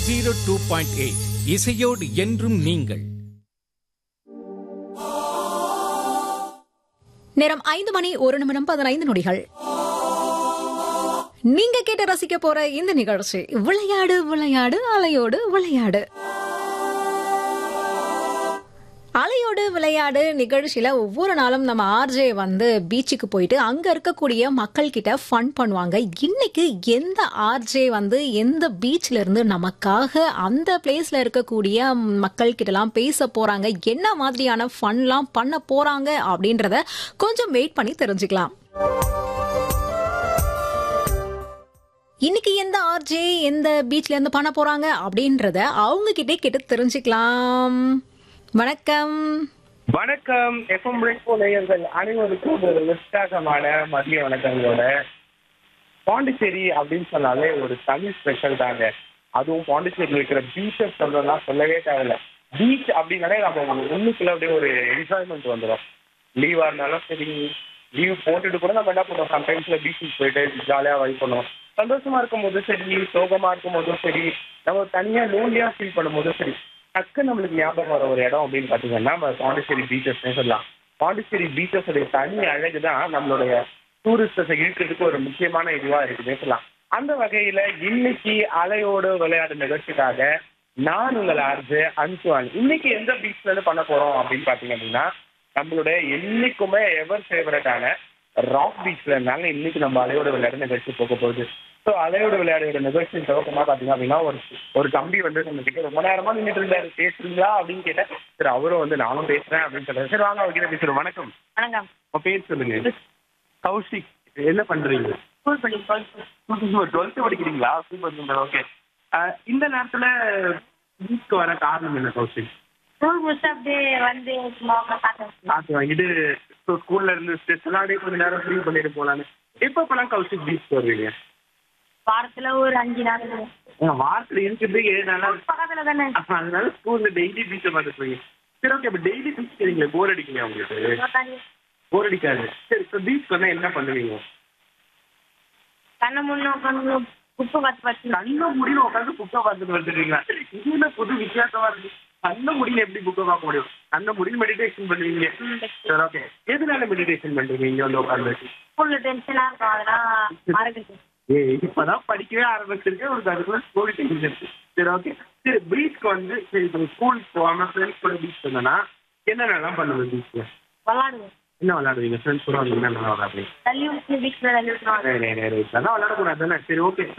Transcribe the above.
zero two point eight இசையோடு என்றும் நீங்கள் நேரம் ஐந்து மணி ஒரு நிமிடம் பதினைந்து நொடிகள் நீங்க கேட்டு ரசிக்க போற இந்த நிகழ்ச்சி விளையாடு விளையாடு அலையோடு விளையாடு அலையோடு விளையாடு நிகழ்ச்சியில ஒவ்வொரு நாளும் நம்ம ஆர்ஜே வந்து பீச்சுக்கு போயிட்டு அங்க இருக்கக்கூடிய மக்கள் கிட்ட ஃபன் பண்ணுவாங்க இன்னைக்கு எந்த ஆர்ஜே வந்து எந்த பீச்ல இருந்து நமக்காக அந்த பிளேஸ்ல இருக்கக்கூடிய மக்கள் கிட்ட எல்லாம் பேச போறாங்க என்ன மாதிரியான ஃபன்லாம் பண்ண போறாங்க அப்படின்றத கொஞ்சம் வெயிட் பண்ணி தெரிஞ்சுக்கலாம் இன்னைக்கு எந்த ஆர்ஜே எந்த பீச்ல இருந்து பண்ண போறாங்க அப்படின்றத அவங்க கிட்டே கேட்டு தெரிஞ்சுக்கலாம் வணக்கம் வணக்கம் எஃப்எம் ரெட்போ நேயர்கள் அனைவருக்கும் ஒரு உற்சாகமான மதிய வணக்கங்களோட பாண்டிச்சேரி அப்படின்னு சொன்னாலே ஒரு தனி ஸ்பெஷல் தாங்க அதுவும் பாண்டிச்சேரியில் இருக்கிற பீச்சஸ் சொல்லலாம் சொல்லவே தேவையில்ல பீச் அப்படின்னாலே நம்ம உள்ளுக்குள்ள அப்படியே ஒரு என்ஜாய்மெண்ட் வந்துடும் லீவா இருந்தாலும் சரி லீவ் போட்டுட்டு கூட நம்ம என்ன பண்ணுவோம் சம்டைம்ஸ்ல பீச்சுக்கு போயிட்டு ஜாலியா வைப் பண்ணுவோம் சந்தோஷமா இருக்கும் போதும் சரி சோகமா இருக்கும் போதும் சரி நம்ம தனியா லோன்லியா ஃபீல் பண்ணும் போதும் சரி டக்கு நம்மளுக்கு ஞாபகம் வர ஒரு இடம் அப்படின்னு பாத்தீங்கன்னா நம்ம பாண்டிச்சேரி பீச்சஸ்னே சொல்லலாம் பாண்டிச்சேரி பீச்சஸ் தனி அழகு தான் நம்மளுடைய டூரிஸ்டர்ஸை இழுக்கிறதுக்கு ஒரு முக்கியமான இதுவா இருக்குன்னே சொல்லலாம் அந்த வகையில இன்னைக்கு அலையோடு விளையாடு நிகழ்ச்சிக்காக நான் உங்கள் ஆர்ஜு அன்சுவான் இன்னைக்கு எந்த பீச்ல இருந்து பண்ண போறோம் அப்படின்னு பாத்தீங்க அப்படின்னா நம்மளுடைய என்னைக்குமே எவர் ஃபேவரட்டான ராக் பீச்ல இருந்தாங்க இன்னைக்கு நம்ம அலையோட விளையாடு நிகழ்ச்சி போக போகுது ஸோ அலையோட விளையாடோட நிகழ்ச்சி துவக்கமா பாத்தீங்க அப்படின்னா ஒரு ஒரு தம்பி வந்து நம்ம கிட்ட ரொம்ப நேரமா நின்றுட்டு இருந்தாரு பேசுறீங்களா அப்படின்னு கேட்டேன் சரி அவரும் வந்து நானும் பேசுறேன் அப்படின்னு சொல்றாரு சரி வாங்க அவர்கிட்ட பேசுறோம் வணக்கம் வணக்கம் உங்க பேர் சொல்லுங்க கௌஷிக் என்ன பண்றீங்க ஸ்கூல் படி டுவெல்த் படிக்கிறீங்களா சூப்பர் சூப்பர் ஓகே இந்த நேரத்துல பீச்க்கு வர காரணம் என்ன கௌஷிக் ஸ்கூல் முடிச்சு அப்படியே வந்து சும்மா பார்த்தேன் காத்து வாங்கிட்டு ஸ்கூல்ல இருந்து ஸ்ட்ரெஸ் எல்லாம் அப்படியே கொஞ்ச நேரம் ஃப்ரீ பண்ணிட்டு போலான்னு எப்ப இப்பெல்லாம் கௌஷிக் பீச் வருவீங்க வாரத்துல ஒரு அஞ்சு நாள் ஏங்க, வாரத்துல இருக்கிறது ஏழு நாளா பக்கத்துல தானே அதனால ஸ்கூல்ல டெய்லி பீச்சை பார்த்துட்டு போய் சரி ஓகே அப்ப டெய்லி பீச் போறீங்களே போர் அடிக்கலையா உங்களுக்கு போர் அடிக்காது சரி இப்போ பீச் வந்தா என்ன பண்ணுவீங்க கண்ணை முன்ன உட்காந்து குப்பை பார்த்து பார்த்து கண்ண முடியல உட்காந்து புக்கை பார்த்துட்டு வந்துடுறீங்களா இது என்ன புது வித்தியாசமா இருக்கு கண்ண முடியல எப்படி புக்கை பார்க்க முடியும் கண்ண முடியும் மெடிடேஷன் பண்ணுவீங்க சரி ஓகே எதனால மெடிடேஷன் பண்றீங்க இங்க வந்து உட்காந்து ஸ்கூல்ல டென்ஷனா இருக்கும் அதெல்லாம் மறக்குது ஏய் இப்பதான் படிக்கவே ஆரம்பிச்சிருக்கேன் உங்களுக்கு அதுக்குள்ள ஸ்கூல் டைம் இருக்கு சரி ஓகே சரி பீச்க்கு வந்து சரி இப்போ ஸ்கூல் போகாம ஃப்ரெண்ட்ஸ் கூட பீச் வந்தோன்னா என்னென்னலாம் பண்ணுவேன் பீச்ல விளாடுவோம் என்ன விளையாடுவீங்க ஃப்ரெண்ட்ஸ் கூட வந்து என்னென்ன விளையாடுவீங்க தள்ளி விட்டு வீட்டுல தள்ளி விட்டுருவாங்க நேரே நேரே இதெல்லாம் விளையாடக்கூடாது தானே சரி ஓகே